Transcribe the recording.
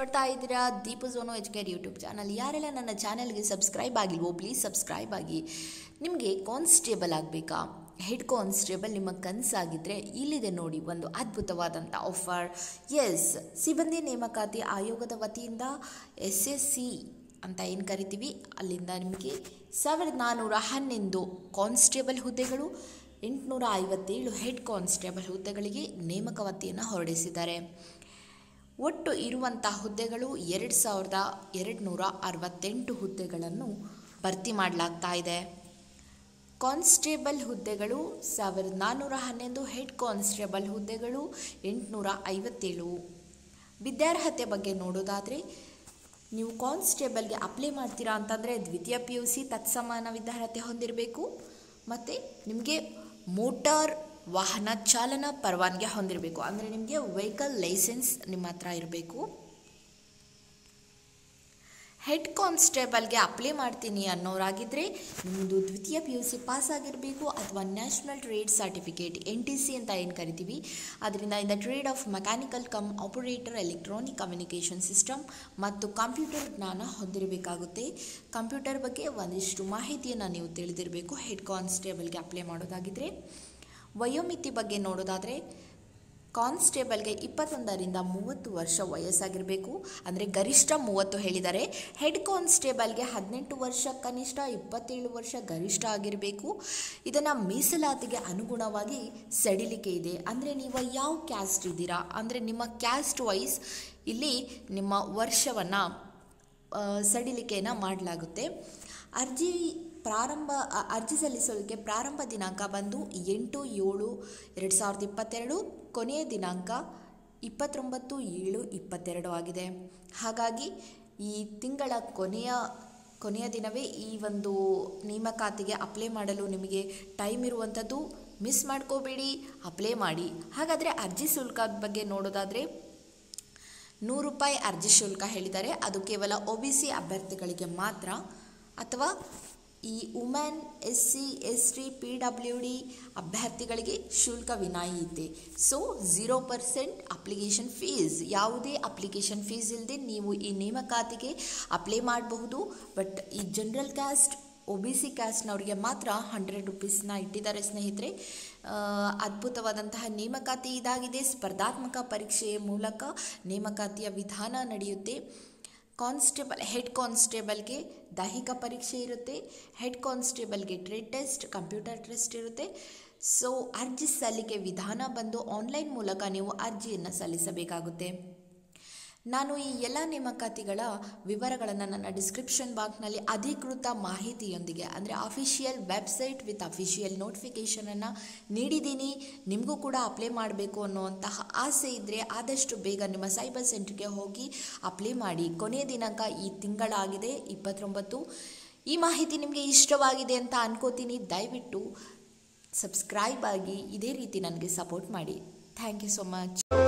ನೋಡ್ತಾ ಇದ್ದೀರಾ ದೀಪು ಝೋನೋ ಎಜುಕೇರ್ ಯೂಟ್ಯೂಬ್ ಚಾನಲ್ ಯಾರೆಲ್ಲ ನನ್ನ ಚಾನಲ್ಗೆ ಸಬ್ಸ್ಕ್ರೈಬ್ ಆಗಿಲ್ವೋ ಪ್ಲೀಸ್ ಸಬ್ಸ್ಕ್ರೈಬ್ ಆಗಿ ನಿಮಗೆ ಕಾನ್ಸ್ಟೇಬಲ್ ಆಗಬೇಕಾ ಹೆಡ್ ಕಾನ್ಸ್ಟೇಬಲ್ ನಿಮ್ಮ ಕನಸಾಗಿದ್ದರೆ ಇಲ್ಲಿದೆ ನೋಡಿ ಒಂದು ಅದ್ಭುತವಾದಂಥ ಆಫರ್ ಎಸ್ ಸಿಬ್ಬಂದಿ ನೇಮಕಾತಿ ಆಯೋಗದ ವತಿಯಿಂದ ಎಸ್ ಎಸ್ ಸಿ ಅಂತ ಏನು ಕರಿತೀವಿ ಅಲ್ಲಿಂದ ನಿಮಗೆ ಸಾವಿರದ ನಾನ್ನೂರ ಹನ್ನೊಂದು ಕಾನ್ಸ್ಟೇಬಲ್ ಹುದ್ದೆಗಳು ಎಂಟುನೂರ ಐವತ್ತೇಳು ಹೆಡ್ ಕಾನ್ಸ್ಟೇಬಲ್ ಹುದ್ದೆಗಳಿಗೆ ನೇಮಕಾತಿಯನ್ನು ಹೊರಡಿಸಿದ್ದಾರೆ ಒಟ್ಟು ಇರುವಂಥ ಹುದ್ದೆಗಳು ಎರಡು ಸಾವಿರದ ಎರಡು ನೂರ ಅರವತ್ತೆಂಟು ಹುದ್ದೆಗಳನ್ನು ಭರ್ತಿ ಮಾಡಲಾಗ್ತಾ ಇದೆ ಕಾನ್ಸ್ಟೇಬಲ್ ಹುದ್ದೆಗಳು ಸಾವಿರದ ನಾನ್ನೂರ ಹನ್ನೊಂದು ಹೆಡ್ ಕಾನ್ಸ್ಟೇಬಲ್ ಹುದ್ದೆಗಳು ಎಂಟುನೂರ ಐವತ್ತೇಳು ವಿದ್ಯಾರ್ಹತೆ ಬಗ್ಗೆ ನೋಡೋದಾದರೆ ನೀವು ಕಾನ್ಸ್ಟೇಬಲ್ಗೆ ಅಪ್ಲೈ ಮಾಡ್ತೀರಾ ಅಂತಂದರೆ ದ್ವಿತೀಯ ಪಿ ಯು ಸಿ ತತ್ಸಮಾನ ವಿದ್ಯಾರ್ಹತೆ ಹೊಂದಿರಬೇಕು ಮತ್ತು ನಿಮಗೆ ಮೋಟಾರ್ ವಾಹನ ಚಾಲನಾ ಪರವಾನಗಿ ಹೊಂದಿರಬೇಕು ಅಂದರೆ ನಿಮಗೆ ವೆಹಿಕಲ್ ಲೈಸೆನ್ಸ್ ನಿಮ್ಮ ಹತ್ರ ಇರಬೇಕು ಹೆಡ್ ಕಾನ್ಸ್ಟೇಬಲ್ಗೆ ಅಪ್ಲೈ ಮಾಡ್ತೀನಿ ಅನ್ನೋರಾಗಿದ್ದರೆ ನಿಮ್ಮದು ದ್ವಿತೀಯ ಪಿ ಯು ಸಿ ಪಾಸ್ ಆಗಿರಬೇಕು ಅಥವಾ national trade certificate N T C ಅಂತ ಏನು ಕರಿತೀವಿ ಅದರಿಂದ in the trade of mechanical cum operator electronic communication system ಮತ್ತು ಕಂಪ್ಯೂಟರ್ ಜ್ಞಾನ ಹೊಂದಿರಬೇಕಾಗುತ್ತೆ ಕಂಪ್ಯೂಟರ್ ಬಗ್ಗೆ ಒಂದಿಷ್ಟು ಮಾಹಿತಿಯನ್ನು ನೀವು ತಿಳಿದಿರಬೇಕು ಹೆಡ್ ಕಾನ್ಸ್ಟೇಬಲ್ಗೆ ಅಪ್ಲೈ ಮಾಡೋದಾಗಿದ್ದರೆ ವಯೋಮಿತಿ ಬಗ್ಗೆ ನೋಡೋದಾದರೆ ಕಾನ್ಸ್ಟೇಬಲ್ಗೆ ಇಪ್ಪತ್ತೊಂದರಿಂದ ಮೂವತ್ತು ವರ್ಷ ವಯಸ್ಸಾಗಿರಬೇಕು ಅಂದರೆ ಗರಿಷ್ಠ ಮೂವತ್ತು ಹೇಳಿದ್ದಾರೆ ಹೆಡ್ ಕಾನ್ಸ್ಟೇಬಲ್ಗೆ ಹದಿನೆಂಟು ವರ್ಷ ಕನಿಷ್ಠ ಇಪ್ಪತ್ತೇಳು ವರ್ಷ ಗರಿಷ್ಠ ಆಗಿರಬೇಕು ಇದನ್ನು ಮೀಸಲಾತಿಗೆ ಅನುಗುಣವಾಗಿ ಸಡಿಲಿಕೆ ಇದೆ ಅಂದರೆ ನೀವು ಯಾವ ಕ್ಯಾಸ್ಟ್ ಇದ್ದೀರಾ ಅಂದರೆ ನಿಮ್ಮ ಕ್ಯಾಸ್ಟ್ ವೈಸ್ ಇಲ್ಲಿ ನಿಮ್ಮ ವರ್ಷವನ್ನು ಸಡಿಲಿಕೆಯನ್ನು ಮಾಡಲಾಗುತ್ತೆ ಅರ್ಜಿ ಪ್ರಾರಂಭ ಅ- ಅರ್ಜಿ ಸಲ್ಲಿಸೋದಕ್ಕೆ ಪ್ರಾರಂಭ ದಿನಾಂಕ ಬಂದು ಎಂಟು ಏಳು ಎರಡು ಸಾವಿರದ ಇಪ್ಪತ್ತೆರಡು ಕೊನೆಯ ದಿನಾಂಕ ಇಪ್ಪತ್ತೊಂಬತ್ತು ಏಳು ಇಪ್ಪತ್ತೆರಡು ಆಗಿದೆ ಹಾಗಾಗಿ ಈ ತಿಂಗಳ ಕೊನೆಯ ಕೊನೆಯ ದಿನವೇ ಈ ಒಂದು ನೇಮಕಾತಿಗೆ ಅಪ್ಲೈ ಮಾಡಲು ನಿಮಗೆ ಟೈಮ್ ಇರುವಂಥದ್ದು ಮಿಸ್ ಮಾಡ್ಕೋಬೇಡಿ ಅಪ್ಲೈ ಮಾಡಿ ಹಾಗಾದರೆ ಅರ್ಜಿ ಶುಲ್ಕದ ಬಗ್ಗೆ ನೋಡೋದಾದರೆ ನೂರು ರೂಪಾಯಿ ಅರ್ಜಿ ಶುಲ್ಕ ಹೇಳಿದ್ದಾರೆ ಅದು ಕೇವಲ ಒ ಬಿ ಸಿ ಅಭ್ಯರ್ಥಿಗಳಿಗೆ ಮಾತ್ರ ಅಥವಾ ಈ women S C S T P W D ಅಭ್ಯರ್ಥಿಗಳಿಗೆ ಶುಲ್ಕ ವಿನಾಯಿತಿ so zero percent application fees ಯಾವುದೇ ಅಪ್ಲಿಕೇಶನ್ ಫೀಸ್ ಇಲ್ಲದೆ ನೀವು ಈ ನೇಮಕಾತಿಗೆ ಅಪ್ಲೈ ಮಾಡಬಹುದು ಬಟ್ ಈ general caste O B C ಕ್ಯಾಸ್ಟ್ನವರಿಗೆ ಮಾತ್ರ ಹಂಡ್ರೆಡ್ ರುಪೀಸ್ನ ಇಟ್ಟಿದ್ದಾರೆ ಸ್ನೇಹಿತರೆ ಆ, ಅದ್ಭುತವಾದಂತಹ ನೇಮಕಾತಿ ಇದಾಗಿದೆ ಸ್ಪರ್ಧಾತ್ಮಕ ಪರೀಕ್ಷೆಯ ಮೂಲಕ ನೇಮಕಾತಿಯ ವಿಧಾನ ನಡೆಯುತ್ತೆ ಕಾನ್ಸ್ಟೇಬಲ್ ಹೆಡ್ ಕಾನ್ಸ್ಟೇಬಲ್ಗೆ ದೈಹಿಕ ಪರೀಕ್ಷೆ ಇರುತ್ತೆ ಹೆಡ್ ಕಾನ್ಸ್ಟೇಬಲ್ಗೆ ಟ್ರೇಡ್ ಟೆಸ್ಟ್ ಕಂಪ್ಯೂಟರ್ ಟೆಸ್ಟ್ ಇರುತ್ತೆ ಸೊ ಅರ್ಜಿ ಸಲ್ಲಿಕೆ ವಿಧಾನ ಬಂದು ಆನ್ಲೈನ್ ಮೂಲಕ ನೀವು ಅರ್ಜಿಯನ್ನು ಸಲ್ಲಿಸಬೇಕಾಗುತ್ತೆ ನಾನು ಈ ಎಲ್ಲ ನೇಮಕಾತಿಗಳ ವಿವರಗಳನ್ನು ನನ್ನ ಡಿಸ್ಕ್ರಿಪ್ಷನ್ ಬಾಕ್ಸ್ನಲ್ಲಿ ಅಧಿಕೃತ ಮಾಹಿತಿಯೊಂದಿಗೆ ಅಂದರೆ ಅಫಿಷಿಯಲ್ ವೆಬ್ಸೈಟ್ ವಿತ್ ಅಫಿಷಿಯಲ್ ನೋಟಿಫಿಕೇಷನನ್ನು ನೀಡಿದ್ದೀನಿ ನಿಮಗೂ ಕೂಡ ಅಪ್ಲೈ ಮಾಡಬೇಕು ಅನ್ನುವಂತಹ ಆಸೆ ಇದ್ದರೆ ಆದಷ್ಟು ಬೇಗ ನಿಮ್ಮ ಸೈಬರ್ ಸೆಂಟ್ರಿಗೆ ಹೋಗಿ ಅಪ್ಲೈ ಮಾಡಿ ಕೊನೆಯ ದಿನಾಂಕ ಈ ತಿಂಗಳಾಗಿದೆ ಇಪ್ಪತ್ತೊಂಬತ್ತು ಈ ಮಾಹಿತಿ ನಿಮಗೆ ಇಷ್ಟವಾಗಿದೆ ಅಂತ ಅನ್ಕೋತೀನಿ ದಯವಿಟ್ಟು ಸಬ್ಸ್ಕ್ರೈಬ್ ಆಗಿ ಇದೇ ರೀತಿ ನನಗೆ ಸಪೋರ್ಟ್ ಮಾಡಿ ಥ್ಯಾಂಕ್ ಯು ಸೊ ಮಚ್